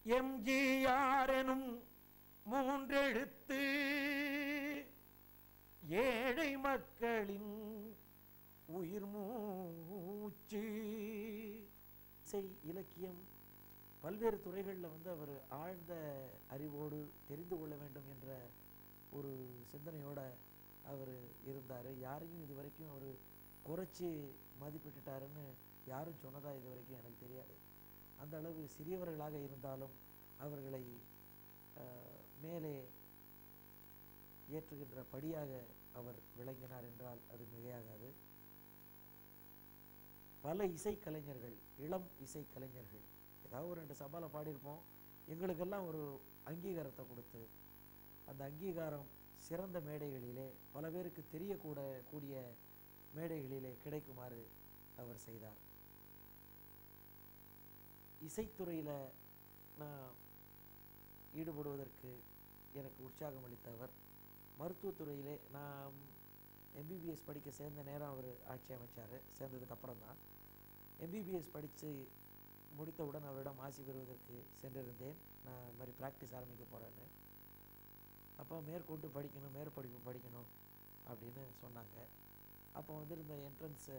எம்ஜிஆர் எனும் மூன்றெழுத்து ஏழை மக்களின் உயிர் மூச்சு இசை இலக்கியம் பல்வேறு துறைகளில் வந்து அவர் ஆழ்ந்த அறிவோடு தெரிந்து கொள்ள வேண்டும் என்ற ஒரு சிந்தனையோட அவர் இருந்தார் யாரையும் இது வரைக்கும் அவர் குறைச்சி மதிப்பிட்டுட்டாருன்னு யாரும் சொன்னதா இது வரைக்கும் எனக்கு தெரியாது அந்த அளவு சிறியவர்களாக இருந்தாலும் அவர்களை அஹ், மேலே ஏற்றுகின்ற படியாக அவர் விளங்கினார் என்றால் அது மிகையாகாது பல இசைக்கலைஞர்கள் இளம் இசைக்கலைஞர்கள் ஏதாவது ஒரு ரெண்டு சபாவில் பாடியிருப்போம் எங்களுக்கெல்லாம் ஒரு அங்கீகாரத்தை கொடுத்து அந்த அங்கீகாரம் சிறந்த மேடைகளிலே பல பேருக்கு தெரியக்கூட கூடிய மேடைகளிலே கிடைக்குமாறு அவர் செய்தார் இசைத்துறையில் நான் ஈடுபடுவதற்கு எனக்கு உற்சாகம் அளித்தவர் மருத்துவத்துறையிலே நான் எம்பிபிஎஸ் படிக்க சேர்ந்த நேரம் அவர் ஆட்சி அமைச்சார் சேர்ந்ததுக்கு அப்புறம் தான் எம்பிபிஎஸ் படித்து முடித்தவுடன் அவரிடம் ஆசி பெறுவதற்கு சென்றிருந்தேன் நான் இந்த மாதிரி ப்ராக்டிஸ் ஆரம்பிக்க போகிறேன்னு அப்போ மேற்கொண்டு படிக்கணும் மேற்படிப்பு படிக்கணும் அப்படின்னு சொன்னாங்க அப்போ வந்திருந்த என்ட்ரன்ஸு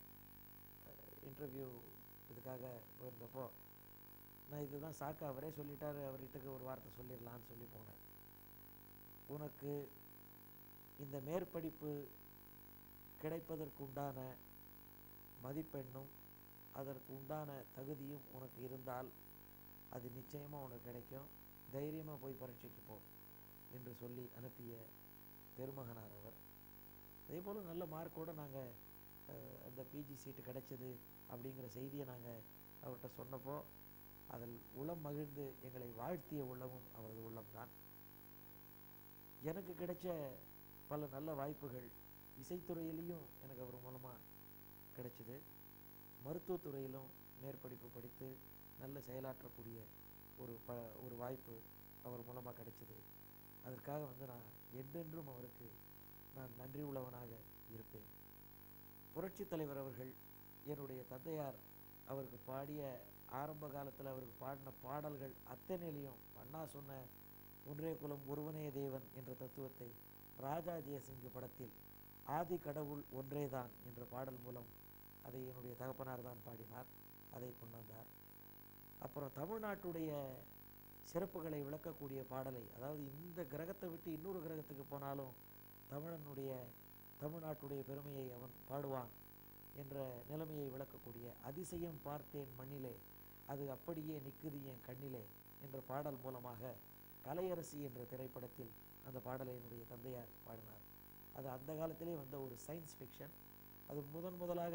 இன்டர்வியூ இதுக்காக போயிருந்தப்போ நான் இதுதான் சாக்கு அவரே சொல்லிட்டாரு அவர்கிட்ட ஒரு வார்த்தை சொல்லிடலான்னு சொல்லி போனேன் உனக்கு இந்த மேற்படிப்பு கிடைப்பதற்கு உண்டான மதிப்பெண்ணும் அதற்கு உண்டான தகுதியும் உனக்கு இருந்தால் அது நிச்சயமாக உனக்கு கிடைக்கும் தைரியமாக போய் பரீட்சைக்கு போ என்று சொல்லி அனுப்பிய பெருமகனார் அவர் அதே போல் நல்ல மார்க்கோடு நாங்கள் அந்த பிஜி சீட்டு கிடைச்சது அப்படிங்கிற செய்தியை நாங்கள் அவர்கிட்ட சொன்னப்போ அதில் உளம் மகிழ்ந்து எங்களை வாழ்த்திய உள்ளமும் அவரது உள்ளம்தான் எனக்கு கிடைச்ச பல நல்ல வாய்ப்புகள் இசைத்துறையிலையும் எனக்கு அவர் மூலமாக கிடைச்சிது மருத்துவத்துறையிலும் மேற்படிப்பு படித்து நல்ல செயலாற்றக்கூடிய ஒரு ப ஒரு வாய்ப்பு அவர் மூலமாக கிடைச்சிது அதற்காக வந்து நான் என்றென்றும் அவருக்கு நான் நன்றி உள்ளவனாக இருப்பேன் புரட்சித் தலைவர் அவர்கள் என்னுடைய தந்தையார் அவருக்கு பாடிய ஆரம்ப காலத்தில் அவருக்கு பாடின பாடல்கள் அத்தனையிலையும் அண்ணா சொன்ன ஒன்றே குலம் ஒருவனே தேவன் என்ற தத்துவத்தை ராஜா ஜெயசிங் படத்தில் ஆதி கடவுள் ஒன்றேதான் என்ற பாடல் மூலம் அதை என்னுடைய தகப்பனார் தான் பாடினார் அதை கொண்டு வந்தார் அப்புறம் தமிழ்நாட்டுடைய சிறப்புகளை விளக்கக்கூடிய பாடலை அதாவது இந்த கிரகத்தை விட்டு இன்னொரு கிரகத்துக்கு போனாலும் தமிழனுடைய தமிழ்நாட்டுடைய பெருமையை அவன் பாடுவான் என்ற நிலைமையை விளக்கக்கூடிய அதிசயம் பார்த்தேன் மண்ணிலே அது அப்படியே நிக்குது என் கண்ணிலே என்ற பாடல் மூலமாக கலையரசி என்ற திரைப்படத்தில் அந்த பாடலை என்னுடைய தந்தையார் பாடினார் அது அந்த காலத்திலே வந்த ஒரு சயின்ஸ் ஃபிக்ஷன் அது முதன் முதலாக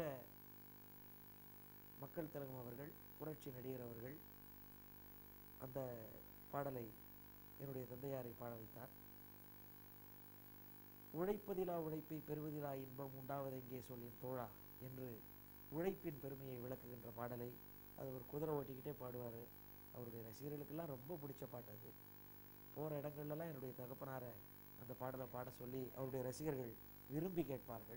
மக்கள் திலகம் அவர்கள் புரட்சி நடிகர் அவர்கள் அந்த பாடலை என்னுடைய தந்தையாரை பாட வைத்தார் உழைப்பதிலா உழைப்பை பெறுவதிலா இன்பம் உண்டாவதெங்கே சொல்லின் தோழா என்று உழைப்பின் பெருமையை விளக்குகின்ற பாடலை அது ஒரு குதிரை ஓட்டிக்கிட்டே பாடுவார் அவருடைய ரசிகர்களுக்கெல்லாம் ரொம்ப பிடிச்ச பாட்டு அது போகிற இடங்கள்லாம் என்னுடைய தகப்பனாரை அந்த பாடலை பாட சொல்லி அவருடைய ரசிகர்கள் விரும்பி கேட்பார்கள்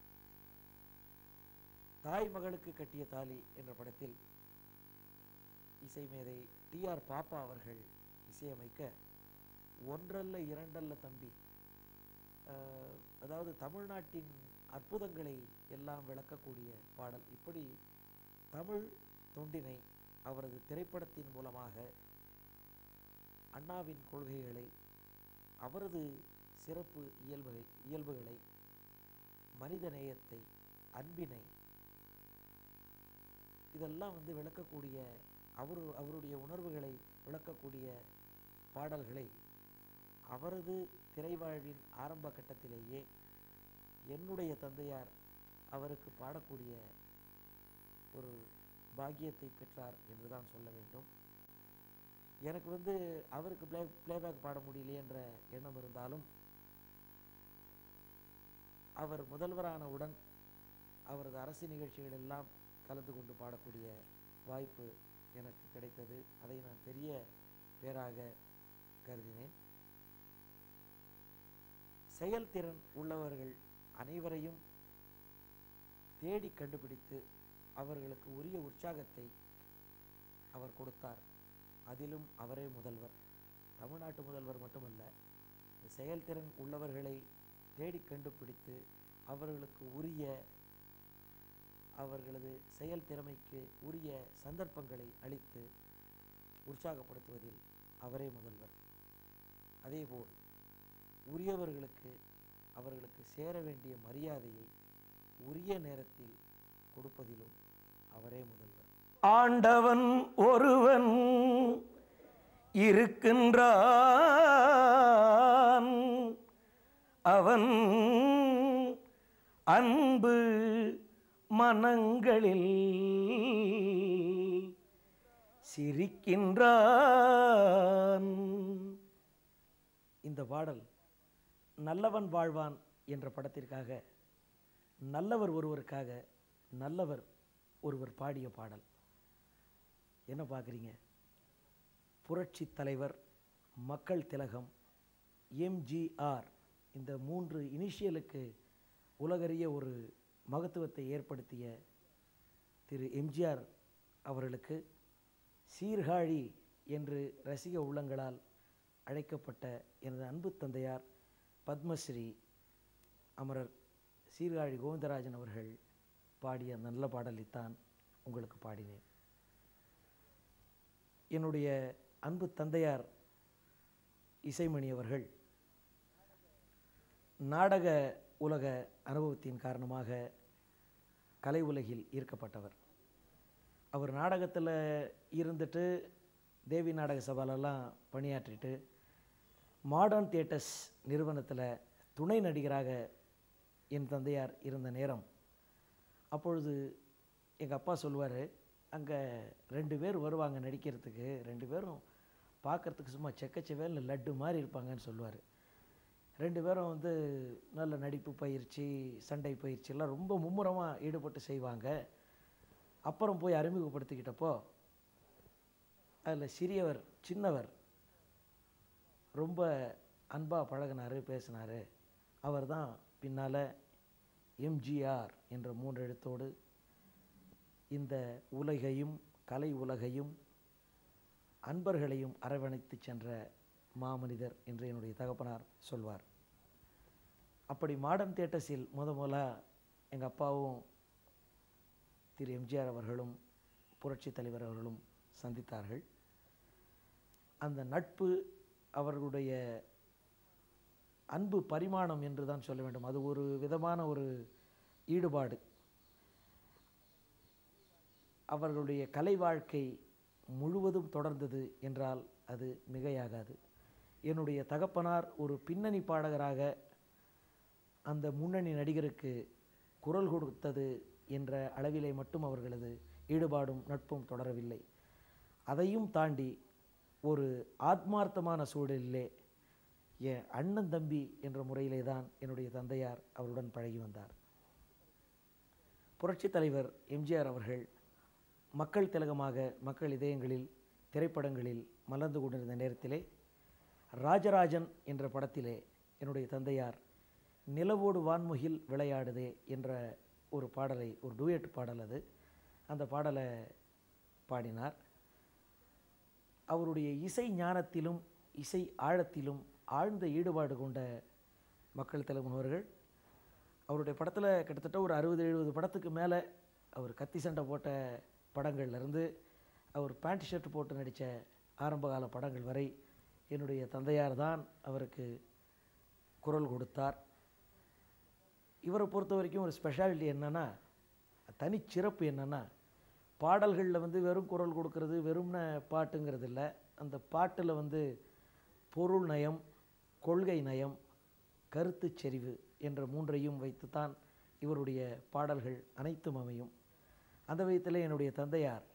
தாய் மகளுக்கு கட்டிய தாலி என்ற படத்தில் இசை மேதை டிஆர் பாப்பா அவர்கள் இசையமைக்க ஒன்றல்ல இரண்டல்ல தம்பி அஹ், அதாவது தமிழ்நாட்டின் அற்புதங்களை எல்லாம் விளக்கக்கூடிய பாடல் இப்படி தமிழ் தொண்டினை அவரது திரைப்படத்தின் மூலமாக அண்ணாவின் கொள்கைகளை அவரது சிறப்பு இயல்புகை இயல்புகளை மனித நேயத்தை அன்பினை இதெல்லாம் வந்து விளக்கக்கூடிய அவர் அவருடைய உணர்வுகளை விளக்கக்கூடிய பாடல்களை அவரது திரைவாழ்வின் ஆரம்ப கட்டத்திலேயே என்னுடைய தந்தையார் அவருக்கு பாடக்கூடிய ஒரு பாக்கியத்தை பெற்றார் என்று தான் சொல்ல வேண்டும் எனக்கு வந்து அவருக்கு ப்ளே ப்ளேபேக் பாட முடியலையே என்ற எண்ணம் இருந்தாலும் அவர் முதல்வரானவுடன் அவரது அரசு நிகழ்ச்சிகள் எல்லாம் கலந்து கொண்டு பாடக்கூடிய வாய்ப்பு எனக்கு கிடைத்தது அதை நான் பெரிய பேராக கருதினேன் செயல்திறன் உள்ளவர்கள் அனைவரையும் தேடி கண்டுபிடித்து அவர்களுக்கு உரிய உற்சாகத்தை அவர் கொடுத்தார் அதிலும் அவரே முதல்வர் தமிழ்நாட்டு முதல்வர் மட்டுமல்ல இந்த செயல்திறன் உள்ளவர்களை தேடி கண்டுபிடித்து அவர்களுக்கு உரிய அவர்களது செயல் திறமைக்கு உரிய சந்தர்ப்பங்களை அளித்து உற்சாகப்படுத்துவதில் அவரே முதல்வர் அதேபோல் உரியவர்களுக்கு அவர்களுக்கு சேர வேண்டிய மரியாதையை உரிய நேரத்தில் கொடுப்பதிலும் அவரே முதல்வர் ஆண்டவன் ஒருவன் இருக்கின்றான் அவன் அன்பு மனங்களில் சிரிக்கின்றான் இந்த பாடல் நல்லவன் வாழ்வான் என்ற படத்திற்காக நல்லவர் ஒருவருக்காக நல்லவர் ஒருவர் பாடிய பாடல் என்ன பார்க்குறீங்க புரட்சி தலைவர் மக்கள் திலகம் எம்ஜிஆர் இந்த மூன்று இனிஷியலுக்கு உலகறிய ஒரு மகத்துவத்தை ஏற்படுத்திய திரு எம்ஜிஆர் அவர்களுக்கு சீர்காழி என்று ரசிக உள்ளங்களால் அழைக்கப்பட்ட எனது அன்பு தந்தையார் பத்மஸ்ரீ அமரர் சீர்காழி கோவிந்தராஜன் அவர்கள் பாடிய நல்ல பாடலைத்தான் உங்களுக்கு பாடினேன் என்னுடைய அன்பு தந்தையார் இசைமணி அவர்கள் நாடக உலக அனுபவத்தின் காரணமாக கலை உலகில் ஈர்க்கப்பட்டவர் அவர் நாடகத்தில் இருந்துட்டு தேவி நாடக சபாலெல்லாம் பணியாற்றிட்டு மாடர்ன் தியேட்டர்ஸ் நிறுவனத்தில் துணை நடிகராக என் தந்தையார் இருந்த நேரம் அப்பொழுது எங்கள் அப்பா சொல்லுவார் அங்கே ரெண்டு பேர் வருவாங்க நடிக்கிறதுக்கு ரெண்டு பேரும் பார்க்குறதுக்கு சும்மா செக்கச்செவேல்னு லட்டு மாதிரி இருப்பாங்கன்னு சொல்லுவார் ரெண்டு பேரும் வந்து நல்ல நடிப்பு பயிற்சி சண்டை பயிற்சி எல்லாம் ரொம்ப மும்முரமாக ஈடுபட்டு செய்வாங்க அப்புறம் போய் அறிமுகப்படுத்திக்கிட்டப்போ அதில் சிறியவர் சின்னவர் ரொம்ப அன்பாக பழகினார் பேசினார் அவர் தான் பின்னால் எம்ஜிஆர் என்ற மூன்று எழுத்தோடு இந்த உலகையும் கலை உலகையும் அன்பர்களையும் அரவணைத்து சென்ற மாமனிதர் என்று என்னுடைய தகப்பனார் சொல்வார் அப்படி மாடர்ன் தியேட்டர்ஸில் முத முதலாக எங்கள் அப்பாவும் திரு எம்ஜிஆர் அவர்களும் புரட்சி தலைவர் அவர்களும் சந்தித்தார்கள் அந்த நட்பு அவர்களுடைய அன்பு பரிமாணம் என்று தான் சொல்ல வேண்டும் அது ஒரு விதமான ஒரு ஈடுபாடு அவர்களுடைய கலை வாழ்க்கை முழுவதும் தொடர்ந்தது என்றால் அது மிகையாகாது என்னுடைய தகப்பனார் ஒரு பின்னணி பாடகராக அந்த முன்னணி நடிகருக்கு குரல் கொடுத்தது என்ற அளவிலே மட்டும் அவர்களது ஈடுபாடும் நட்பும் தொடரவில்லை அதையும் தாண்டி ஒரு ஆத்மார்த்தமான சூழலிலே என் அண்ணன் தம்பி என்ற முறையிலே தான் என்னுடைய தந்தையார் அவருடன் பழகி வந்தார் புரட்சித் தலைவர் எம்ஜிஆர் அவர்கள் மக்கள் திலகமாக மக்கள் இதயங்களில் திரைப்படங்களில் மலர்ந்து கொண்டிருந்த நேரத்திலே ராஜராஜன் என்ற படத்திலே என்னுடைய தந்தையார் நிலவோடு வான்முகில் விளையாடுதே என்ற ஒரு பாடலை ஒரு டூயட் பாடல் அது அந்த பாடலை பாடினார் அவருடைய இசை ஞானத்திலும் இசை ஆழத்திலும் ஆழ்ந்த ஈடுபாடு கொண்ட மக்கள் தலைமுனவர்கள் அவருடைய படத்தில் கிட்டத்தட்ட ஒரு அறுபது எழுபது படத்துக்கு மேலே அவர் கத்தி சண்டை போட்ட படங்கள்லேருந்து அவர் பேண்ட் ஷர்ட் போட்டு நடித்த ஆரம்பகால படங்கள் வரை என்னுடைய தந்தையார் தான் அவருக்கு குரல் கொடுத்தார் இவரை பொறுத்த வரைக்கும் ஒரு ஸ்பெஷாலிட்டி என்னென்னா தனிச்சிறப்பு என்னென்னா பாடல்களில் வந்து வெறும் குரல் கொடுக்கறது வெறும்ன பாட்டுங்கிறது இல்லை அந்த பாட்டில் வந்து பொருள் நயம் கொள்கை நயம் கருத்து செறிவு என்ற மூன்றையும் வைத்துத்தான் இவருடைய பாடல்கள் அனைத்தும் அமையும் அந்த விதத்தில் என்னுடைய தந்தையார்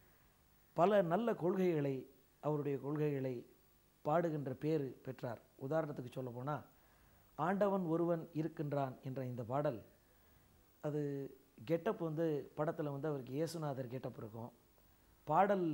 பல நல்ல கொள்கைகளை அவருடைய கொள்கைகளை பாடுகின்ற பேர் பெற்றார் உதாரணத்துக்கு சொல்ல போனால் ஆண்டவன் ஒருவன் இருக்கின்றான் என்ற இந்த பாடல் அது கெட்டப் வந்து படத்தில் வந்து அவருக்கு இயேசுநாதர் கெட்டப் இருக்கும் பாடல்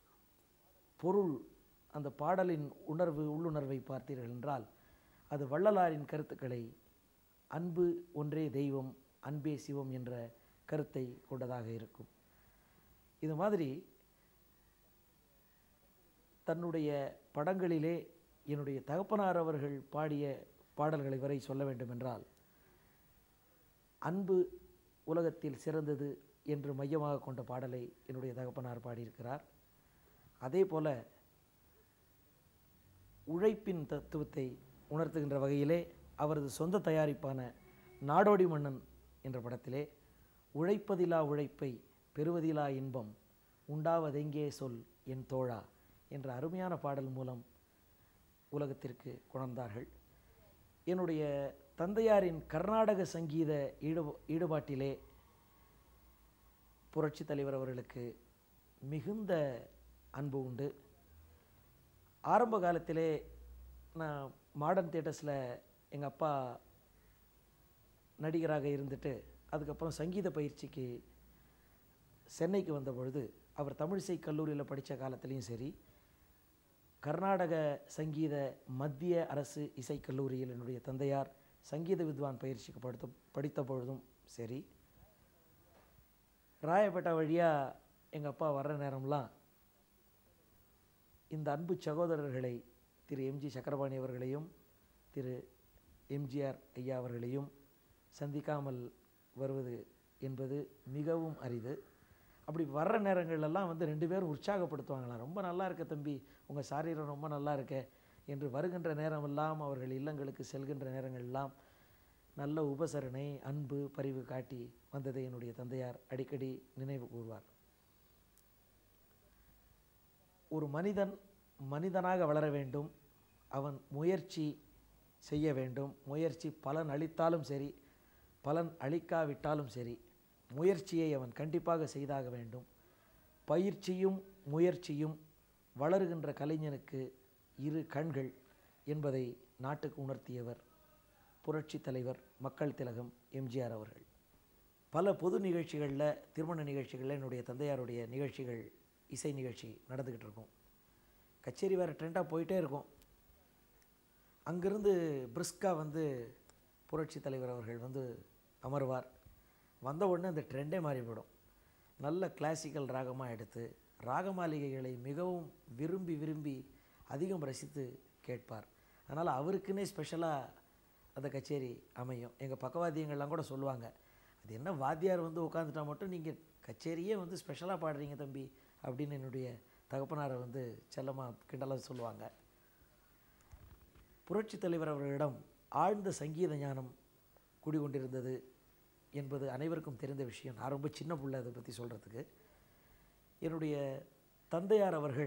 பொருள் அந்த பாடலின் உணர்வு உள்ளுணர்வை பார்த்தீர்கள் என்றால் அது வள்ளலாரின் கருத்துக்களை அன்பு ஒன்றே தெய்வம் அன்பே சிவம் என்ற கருத்தை கொண்டதாக இருக்கும் இது மாதிரி தன்னுடைய படங்களிலே என்னுடைய தகப்பனார் அவர்கள் பாடிய பாடல்களை வரை சொல்ல வேண்டுமென்றால் அன்பு உலகத்தில் சிறந்தது என்று மையமாக கொண்ட பாடலை என்னுடைய தகப்பனார் பாடியிருக்கிறார் அதே போல உழைப்பின் தத்துவத்தை உணர்த்துகின்ற வகையிலே அவரது சொந்த தயாரிப்பான நாடோடி மன்னன் என்ற படத்திலே உழைப்பதிலா உழைப்பை பெறுவதிலா இன்பம் உண்டாவதெங்கே சொல் என் தோழா என்ற அருமையான பாடல் மூலம் உலகத்திற்கு கொணர்ந்தார்கள் என்னுடைய தந்தையாரின் கர்நாடக சங்கீத ஈடு ஈடுபாட்டிலே புரட்சித் தலைவர் அவர்களுக்கு மிகுந்த அன்பு உண்டு ஆரம்ப காலத்திலே நான் மாடர்ன் தியேட்டர்ஸில் எங்கள் அப்பா நடிகராக இருந்துட்டு அதுக்கப்புறம் சங்கீத பயிற்சிக்கு சென்னைக்கு வந்த பொழுது அவர் தமிழிசை கல்லூரியில் படித்த காலத்துலேயும் சரி கர்நாடக சங்கீத மத்திய அரசு இசைக் கல்லூரியில் என்னுடைய தந்தையார் சங்கீத வித்வான் பயிற்சிக்கு படுத்த படித்த பொழுதும் சரி ராயப்பேட்டை வழியாக எங்கள் அப்பா வர்ற நேரம்லாம் இந்த அன்பு சகோதரர்களை திரு எம்ஜி சக்கரபாணி அவர்களையும் திரு எம்ஜிஆர் ஐயா அவர்களையும் சந்திக்காமல் வருவது என்பது மிகவும் அரிது அப்படி வர்ற நேரங்கள்லாம் வந்து ரெண்டு பேரும் உற்சாகப்படுத்துவாங்களாம் ரொம்ப நல்லா இருக்க தம்பி உங்கள் சாரீரம் ரொம்ப நல்லா இருக்க என்று வருகின்ற நேரமெல்லாம் அவர்கள் இல்லங்களுக்கு செல்கின்ற நேரங்களெல்லாம் நல்ல உபசரணை அன்பு பரிவு காட்டி வந்ததை என்னுடைய தந்தையார் அடிக்கடி நினைவு கூர்வார் ஒரு மனிதன் மனிதனாக வளர வேண்டும் அவன் முயற்சி செய்ய வேண்டும் முயற்சி பலன் அளித்தாலும் சரி பலன் அளிக்காவிட்டாலும் சரி முயற்சியை அவன் கண்டிப்பாக செய்தாக வேண்டும் பயிற்சியும் முயற்சியும் வளருகின்ற கலைஞனுக்கு இரு கண்கள் என்பதை நாட்டுக்கு உணர்த்தியவர் புரட்சி தலைவர் மக்கள் திலகம் எம்ஜிஆர் அவர்கள் பல பொது நிகழ்ச்சிகளில் திருமண நிகழ்ச்சிகளில் என்னுடைய தந்தையாருடைய நிகழ்ச்சிகள் இசை நிகழ்ச்சி நடந்துக்கிட்டு இருக்கும் கச்சேரி வேறு ட்ரெண்டாக போயிட்டே இருக்கும் அங்கிருந்து பிரிஸ்கா வந்து புரட்சி தலைவர் அவர்கள் வந்து அமர்வார் வந்த உடனே அந்த ட்ரெண்டே மாறி போயிடும் நல்ல கிளாசிக்கல் ராகமாக எடுத்து ராகமாளிகைகளை மிகவும் விரும்பி விரும்பி அதிகம் ரசித்து கேட்பார் அதனால் அவருக்குன்னே ஸ்பெஷலாக அந்த கச்சேரி அமையும் எங்கள் பக்கவாத்தியங்கள்லாம் கூட சொல்லுவாங்க அது என்ன வாத்தியார் வந்து உட்காந்துட்டா மட்டும் நீங்கள் கச்சேரியே வந்து ஸ்பெஷலாக பாடுறீங்க தம்பி அப்படின்னு என்னுடைய தகப்பனாரை வந்து செல்லமாக கிண்டலாக சொல்லுவாங்க புரட்சி தலைவர் அவர்களிடம் ஆழ்ந்த சங்கீத ஞானம் குடிகொண்டிருந்தது என்பது அனைவருக்கும் தெரிந்த விஷயம் நான் ரொம்ப சின்ன பிள்ளை அதை பற்றி சொல்கிறதுக்கு என்னுடைய தந்தையார் அவர்கள்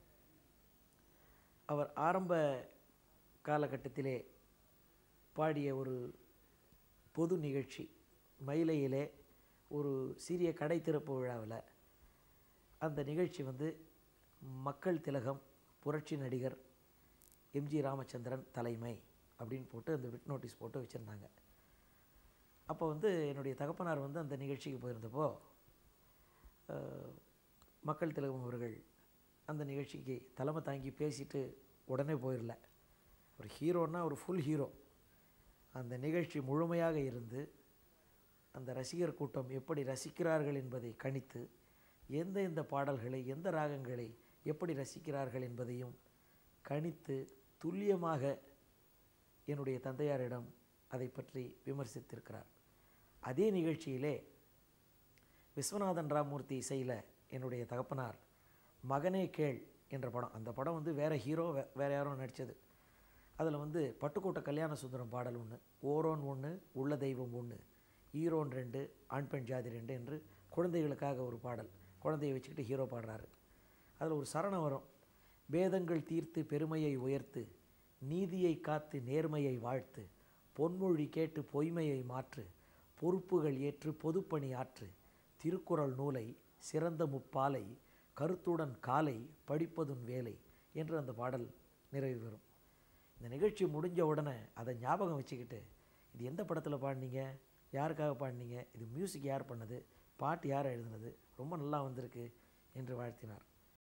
அவர் ஆரம்ப காலகட்டத்திலே பாடிய ஒரு பொது நிகழ்ச்சி மயிலையிலே ஒரு சிறிய கடை திறப்பு விழாவில் அந்த நிகழ்ச்சி வந்து மக்கள் திலகம் புரட்சி நடிகர் எம்ஜி ராமச்சந்திரன் தலைமை அப்படின்னு போட்டு அந்த விட் நோட்டீஸ் போட்டு வச்சுருந்தாங்க அப்போ வந்து என்னுடைய தகப்பனார் வந்து அந்த நிகழ்ச்சிக்கு போயிருந்தப்போ அஹ், மக்கள் திலகம் அவர்கள் அந்த நிகழ்ச்சிக்கு தலைமை தாங்கி பேசிட்டு உடனே போயிடல ஒரு ஹீரோன்னா ஒரு ஃபுல் ஹீரோ அந்த நிகழ்ச்சி முழுமையாக இருந்து அந்த ரசிகர் கூட்டம் எப்படி ரசிக்கிறார்கள் என்பதை கணித்து எந்த எந்த பாடல்களை எந்த ராகங்களை எப்படி ரசிக்கிறார்கள் என்பதையும் கணித்து துல்லியமாக என்னுடைய தந்தையாரிடம் அதை பற்றி விமர்சித்திருக்கிறார் அதே நிகழ்ச்சியிலே விஸ்வநாதன் ராமூர்த்தி இசையில் என்னுடைய தகப்பனார் மகனே கேள் என்ற படம் அந்த படம் வந்து வேறு ஹீரோ வே வேறு யாரும் நடித்தது அதில் வந்து பட்டுக்கோட்டை கல்யாண சுந்தரம் பாடல் ஒன்று ஓரோன் ஒன்று உள்ள தெய்வம் ஒன்று ஈரோன் ரெண்டு ஆண் பெண் ஜாதி ரெண்டு என்று குழந்தைகளுக்காக ஒரு பாடல் குழந்தையை வச்சுக்கிட்டு ஹீரோ பாடுறாரு அதில் ஒரு சரணம் வரும் பேதங்கள் தீர்த்து பெருமையை உயர்த்து நீதியை காத்து நேர்மையை வாழ்த்து பொன்மொழி கேட்டு பொய்மையை மாற்று பொறுப்புகள் ஏற்று பொதுப்பணி ஆற்று திருக்குறள் நூலை சிறந்த முப்பாலை கருத்துடன் காலை படிப்பதும் வேலை என்று அந்த பாடல் நிறைவு பெறும் இந்த நிகழ்ச்சி முடிஞ்ச உடனே அதை ஞாபகம் வச்சுக்கிட்டு இது எந்த படத்தில் பாடினீங்க யாருக்காக பாடினீங்க இது மியூசிக் யார் பண்ணது பாட்டு யார் எழுதுனது ரொம்ப நல்லா வந்திருக்கு என்று வாழ்த்தினார்